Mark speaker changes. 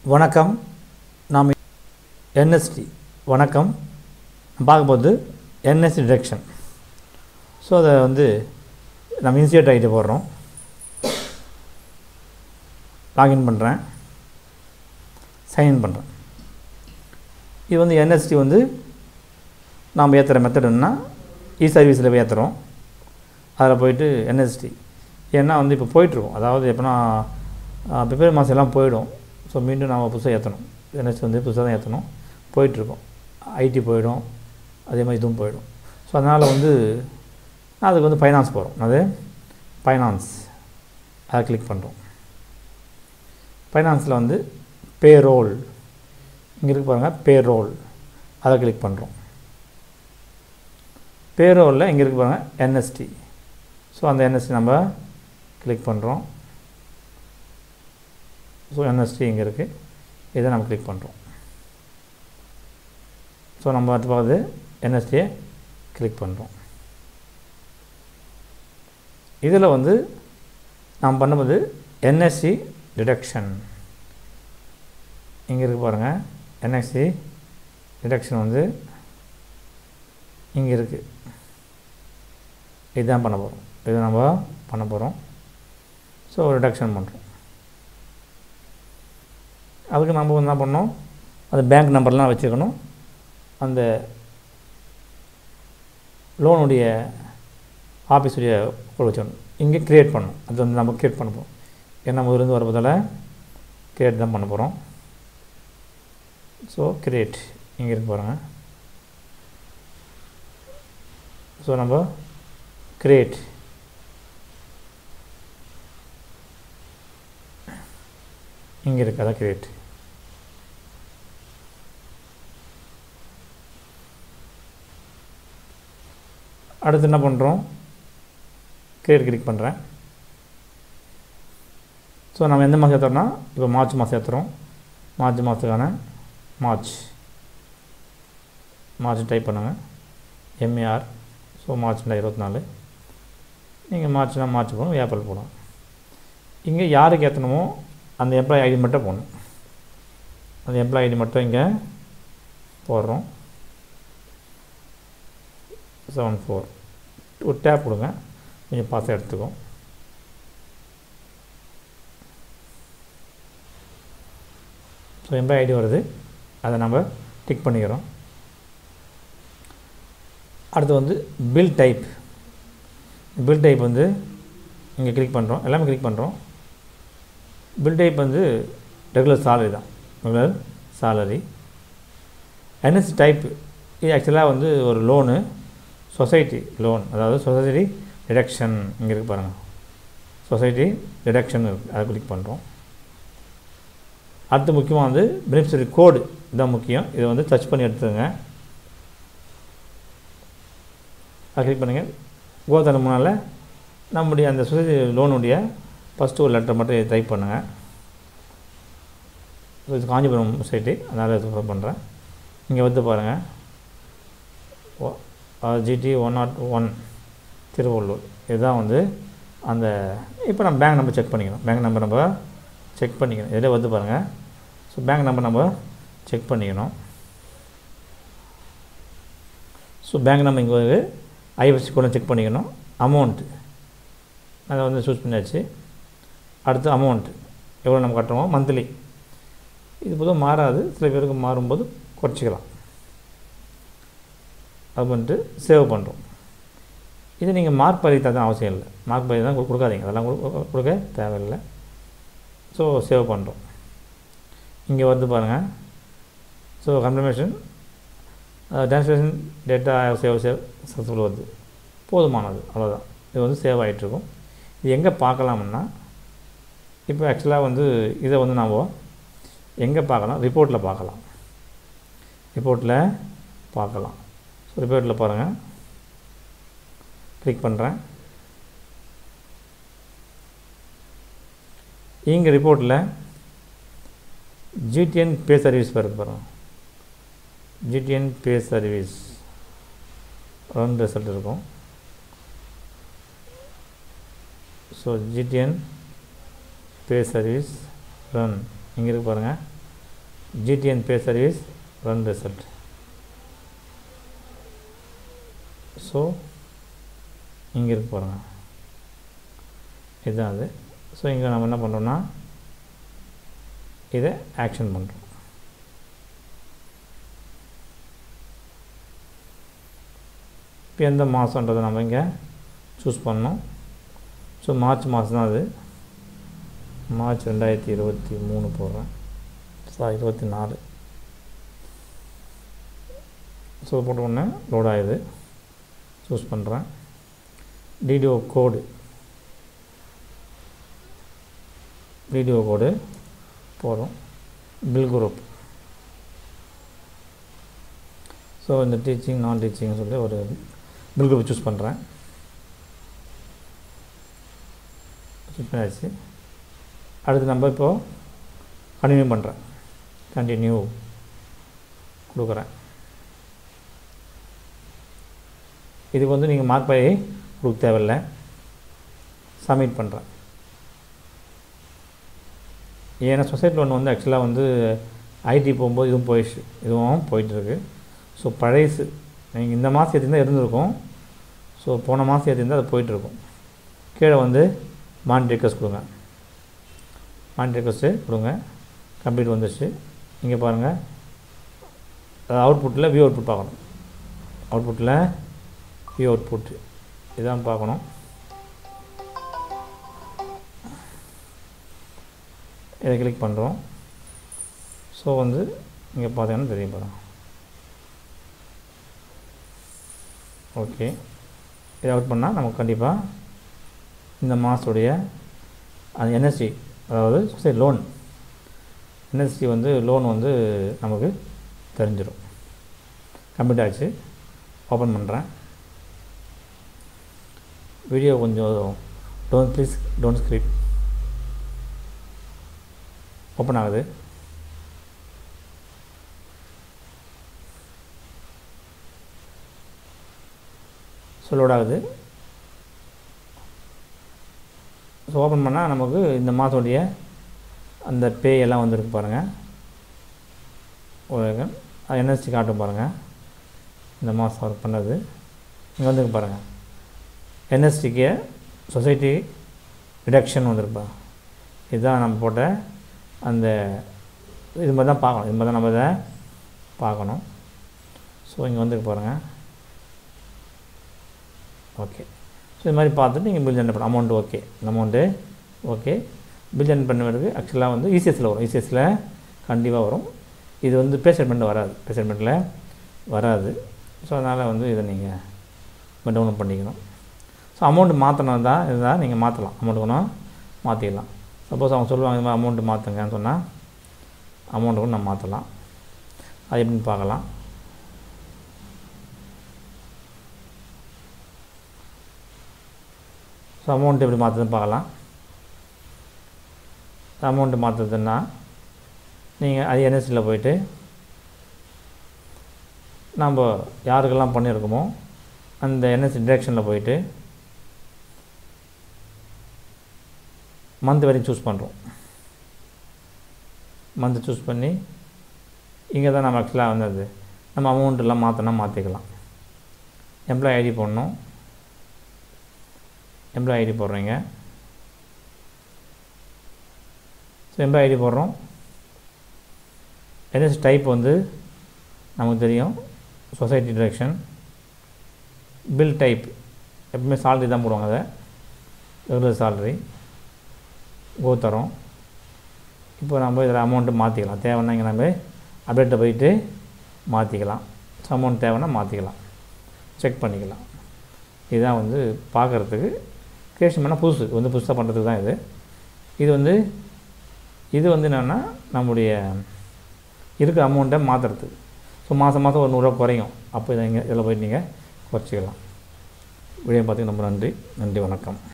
Speaker 1: வணக்கம் நாம் என்எஸ்டி வணக்கம் பார்க்க போகிறது என்எஸ்டி டிடெக்ஷன் ஸோ அதை வந்து நம்ம இன்சியேட் ஐடி போடுறோம் லாகின் பண்ணுறேன் சைன்இன் பண்ணுறேன் இது வந்து என்எஸ்டி வந்து நாம் ஏற்றுற மெத்தட் என்னன்னா இ சர்வீஸில் போய் ஏற்றுறோம் அதில் போயிட்டு என்எஸ்டி ஏன்னா வந்து இப்போ போயிட்டுருக்கோம் அதாவது எப்போனா பிப்ரவரி மாதம் எல்லாம் போயிடும் ஸோ மீண்டும் நாம் புதுசாக ஏற்றணும் என்எஸ்டி வந்து புதுசாக தான் ஏற்றணும் போயிட்டுருக்கோம் ஐடி போயிடும் அதே மாதிரி இதுவும் போயிடும் ஸோ அதனால் வந்து அதுக்கு வந்து ஃபைனான்ஸ் போகிறோம் அது ஃபைனான்ஸ் அதை கிளிக் பண்ணுறோம் ஃபைனான்ஸில் வந்து பேரோல் இங்கே இருக்கு பாருங்கள் பேரோல் அதை கிளிக் பண்ணுறோம் பேரோலில் இங்கே இருக்கு பாருங்கள் என்எஸ்டி ஸோ அந்த என்எஸ்டி நம்ம கிளிக் பண்ணுறோம் ஸோ என்எஸ்டி இங்கே இருக்குது இதை நம்ம கிளிக் பண்ணுறோம் ஸோ நம்ம அடுத்து பார்க்குறது என்எஸ்டியை கிளிக் பண்ணுறோம் இதில் வந்து நாம் பண்ணும்போது என்எஸ்சி டிடக்ஷன் இங்கே இருக்கு பாருங்கள் என்எஸ்சி டிடக்ஷன் வந்து இங்கே இருக்குது இதுதான் பண்ண போகிறோம் இதை நம்ம பண்ண போகிறோம் ஸோ ரிடக்ஷன் பண்ணுறோம் அதுக்கு நம்ம என்ன பண்ணோம் அது பேங்க் நம்பர்லாம் வச்சுக்கணும் அந்த லோனுடைய ஆஃபீஸுடைய கூட வச்சுக்கணும் இங்கே க்ரியேட் பண்ணணும் அது வந்து நம்ம க்ரியேட் பண்ண போகிறோம் ஏன்னா முதலேருந்து வரப்போதால் க்ரியேட் தான் பண்ண போகிறோம் ஸோ க்ரியேட் இங்கே இருக்கு பாருங்கள் ஸோ நம்ம க்ரியேட் இங்கே இருக்கு அதான் க்ரியேட் அடுத்து என்ன பண்ணுறோம் க்ரியேட் கிளிக் பண்ணுறேன் ஸோ நம்ம எந்த மாதம் ஏற்றுறோம்னா இப்போ மார்ச் மாதம் ஏற்றுறோம் மார்ச் மாதத்துக்கான மார்ச் மார்ச் டைப் பண்ணுங்கள் எம்ஏஆர் ஸோ மார்ச்னா இருபத்தி நாலு நீங்கள் மார்ச்னா மார்ச் போகணும் ஏப்ரல் போகணும் இங்கே யாருக்கு ஏற்றணுமோ அந்த எம்ப்ளாயி ஐடி மட்டும் போடணும் அந்த எம்ப்ளாயி ஐடி மட்டும் இங்கே போடுறோம் செவன் ஃபோர் ஒரு டேப் கொடுங்க கொஞ்சம் பார்த்து எடுத்துக்கோ ஸோ எம்ப்ளாயி ஐடி வருது அதை நம்ம டிக் பண்ணிக்கிறோம் அடுத்து வந்து பில் டைப் பில் டைப் வந்து இங்கே கிளிக் பண்ணுறோம் எல்லாமே கிளிக் பண்ணுறோம் பில் டைப் வந்து ரெகுலர் சாலரி தான் ரெகுலர் சாலரி என்எஸ்சி டைப் இது ஆக்சுவலாக வந்து ஒரு லோனு சொசைட்டி லோன் அதாவது சொசைட்டி டிடக்ஷன் இங்கே இருக்கு பாருங்கள் சொசைட்டி டிடக்ஷன் இருக்குது அதை கிளிக் பண்ணுறோம் அடுத்து முக்கியமாக வந்து பெனிஃபிஷரி கோடு இதுதான் முக்கியம் இதை வந்து டச் பண்ணி எடுத்துங்க அதை கிளிக் பண்ணுங்கள் கோதன முன்னால் நம்முடைய அந்த சொசைட்டி லோனுடைய ஃபஸ்ட்டு ஒரு லெட்டர் மட்டும் டைப் பண்ணுங்கள் இது காஞ்சிபுரம் சொசைட்டி அதனால் இது பண்ணுறேன் இங்கே வந்து பாருங்கள் GD one nought one Tiruvallur இதுதான் வந்து அந்த இப்போ நம்ம பேங்க் நம்பர் செக் பண்ணிக்கணும் பேங்க் நம்பர் நம்ம செக் பண்ணிக்கணும் இதில் வந்து பாருங்கள் ஸோ பேங்க் நம்பர் நம்ம செக் பண்ணிக்கணும் ஸோ பேங்க் நம்பர் இங்கே வந்து ஐஎஃப்சி கூட செக் பண்ணிக்கணும் அமௌண்ட்டு அதை வந்து சூஸ் பண்ணியாச்சு அடுத்து அமௌண்ட் எவ்வளோ நம்ம கட்டுறோமோ மந்த்லி இது பொதுவாக மாறாது சில பேருக்கு மாறும்போது குறைச்சிக்கலாம் அது பண்ணிட்டு சேவ் பண்ணுறோம் இது நீங்கள் மார்க் பதிவு தான் அவசியம் இல்லை மார்க் பதிவு தான் கொடுக்காதீங்க அதெல்லாம் கொடுக்க தேவையில்லை ஸோ சேவ் பண்ணுறோம் இங்கே வந்து பாருங்கள் so confirmation translation data save save successful வருது போதுமானது அவ்வளோதான் இது வந்து சேவ் ஆகிட்டுருக்கும் இது எங்கே பார்க்கலாம்னா இப்போ ஆக்சுவலாக வந்து இதை வந்து நாம் எங்கே பார்க்கலாம் ரிப்போர்ட்டில் பார்க்கலாம் ரிப்போர்ட்டில் பார்க்கலாம் ஸோ ரிப்போர்ட்டில் பாருங்கள் கிளிக் பண்ணுறேன் இங்கே ரிப்போர்ட்டில் ஜிடிஎன் பே சர்வீஸ் பாருங்க பாருங்கள் GDN pay service run result இருக்கும் so GDN pay service run இங்கே இருக்கு பாருங்கள் GDN pay service run result so இங்கே இருக்கு பாருங்க இதுதான் அது ஸோ இங்கே நம்ம என்ன பண்ணுறோம்னா இதை ஆக்ஷன் பண்ணுறோம் இப்போ எந்த மாதன்றதை நம்ம இங்கே சூஸ் பண்ணோம் ஸோ மார்ச் மாதம் தான் அது மார்ச் ரெண்டாயிரத்தி இருபத்தி மூணு போடுறேன் சாரி இருபத்தி நாலு ஸோ போட்ட உடனே லோட் ஆகுது சூஸ் பண்ணுறேன் டிடிஓ கோடு டிடிஓ கோடு போகிறோம் பில் குரூப் ஸோ இந்த டீச்சிங் நான் டீச்சிங்னு சொல்லி ஒரு பில் குரூப் சூஸ் பண்ணுறேன் சூஸ் பண்ணியாச்சு அடுத்து நம்ம இப்போது கண்டினியூ பண்ணுறேன் கண்டினியூ கொடுக்குறேன் இதுக்கு வந்து நீங்கள் மார்க் பை கொடுக்க தேவையில்லை சப்மிட் பண்ணுறேன் ஏன்னா சொசைட்டி லோன் வந்து ஆக்சுவலாக வந்து ஐடி போகும்போது இதுவும் போயிடுச்சு இதுவும் போயிட்டுருக்கு ஸோ பழைசு நீங்கள் இந்த மாதம் ஏற்றிருந்தால் இருந்திருக்கும் ஸோ போன மாதம் ஏற்றிருந்தால் அது போயிட்டுருக்கும் கீழே வந்து மான் ரிக்வஸ்ட் கொடுங்க மான் ரிக்வஸ்ட்டு கொடுங்க கம்ப்ளீட் வந்துடுச்சு இங்கே பாருங்கள் அவுட்புட்டில் வியூ அவுட்புட் பார்க்கணும் அவுட்புட்டில் வியூ அவுட்புட் இதான் பார்க்கணும் இதை கிளிக் பண்ணுறோம் ஸோ வந்து இங்கே பார்த்தீங்கன்னா தெரியும் பாருங்க ஓகே இதை அவுட் பண்ணால் நமக்கு கண்டிப்பாக இந்த மாதத்துடைய அந்த என்எஸ்சி அதாவது சரி லோன் என்எஸ்சி வந்து லோன் வந்து நமக்கு தெரிஞ்சிடும் கம்ப்ளீட் ஆச்சு ஓப்பன் பண்ணுறேன் வீடியோ கொஞ்சம் don't please don't script open ஆகுது ஸோ லோட் ஆகுது ஸோ ஓப்பன் பண்ணால் நமக்கு இந்த மாதத்துடைய அந்த பே எல்லாம் வந்திருக்கு பாருங்கள் ஒரு அது என்எஸ்சி காட்டும் பாருங்கள் இந்த மாதம் ஒர்க் பண்ணது இங்கே வந்துருக்கு பாருங்கள் என்எஸ்டிக்கு சொசைட்டி ரிடக்ஷன் வந்திருப்பா இதுதான் நம்ம போட்ட அந்த இது மாதிரி தான் பார்க்கணும் இது மாதிரி தான் நம்ம இதை பார்க்கணும் ஸோ இங்கே வந்துருக்கு பாருங்கள் ஓகே ஸோ இது மாதிரி பார்த்துட்டு நீங்கள் பில் ஜென்ரேட் பண்ண அமௌண்ட் ஓகே இந்த அமௌண்ட்டு ஓகே பில் ஜென்ரேட் பண்ணுறதுக்கு ஆக்சுவலாக வந்து இசிஎஸ்சில் வரும் இசிஎஸ்சில் கண்டிப்பாக வரும் இது வந்து பே ஸ்டேட்மெண்ட் வராது பே ஸ்டேட்மெண்ட்டில் வராது ஸோ அதனால் வந்து இதை நீங்கள் டவுன்லோட் பண்ணிக்கணும் ஸோ அமௌண்ட் மாற்றணும் தான் இதுதான் நீங்கள் மாற்றலாம் அமௌண்ட் வேணும் மாற்றிக்கலாம் சப்போஸ் அவங்க சொல்லுவாங்க இது மாதிரி அமௌண்ட்டு மாற்றுங்கன்னு சொன்னால் அமௌண்ட்டு கூட நம்ம மாற்றலாம் அது எப்படின்னு பார்க்கலாம் ஸோ அமௌண்ட் எப்படி மாற்றுறதுன்னு பார்க்கலாம் அமௌண்ட்டு மாற்றுறதுன்னா நீங்கள் அது என்எஸ்சியில் போயிட்டு நம்ம யாருக்கெல்லாம் பண்ணியிருக்கோமோ அந்த என்எஸ்சி டிரெக்ஷனில் போயிட்டு மந்த் வரையும் சூஸ் பண்ணுறோம் மந்த் சூஸ் பண்ணி இங்கே தான் நம்ம ஆக்சுவலாக வந்தது நம்ம அமௌண்ட்டெல்லாம் மாற்றினா மாற்றிக்கலாம் எம்ப்ளாய் ஐடி போடணும் எம்ப்ளாய் ஐடி போடுறீங்க ஸோ எம்ப்ளாய் ஐடி போடுறோம் என்எஸ் டைப் வந்து நமக்கு தெரியும் சொசைட்டி டிரெக்ஷன் பில் டைப் எப்பவுமே சாலரி தான் போடுவாங்க அதை ரெகுலர் சாலரி கோத்தரம் இப்போ நம்ம இதில் அமௌண்ட்டு மாற்றிக்கலாம் தேவைன்னா இங்கே நம்ம அப்டேட்டை போயிட்டு மாற்றிக்கலாம் அமௌண்ட் தேவைன்னா மாற்றிக்கலாம் செக் பண்ணிக்கலாம் இதுதான் வந்து பார்க்குறதுக்கு கிரியேஷன் பண்ணால் புதுசு இது வந்து புதுசாக பண்ணுறதுக்கு தான் இது இது வந்து இது வந்து என்னென்னா நம்முடைய இருக்கிற அமௌண்ட்டை மாற்றுறதுக்கு ஸோ மாதம் மாதம் ஒரு நூறுரூவா குறையும் அப்போ இதை இங்கே இதில் போயிட்டு நீங்கள் குறைச்சிக்கலாம் வீடியோ பார்த்துக்கு ரொம்ப நன்றி நன்றி வணக்கம்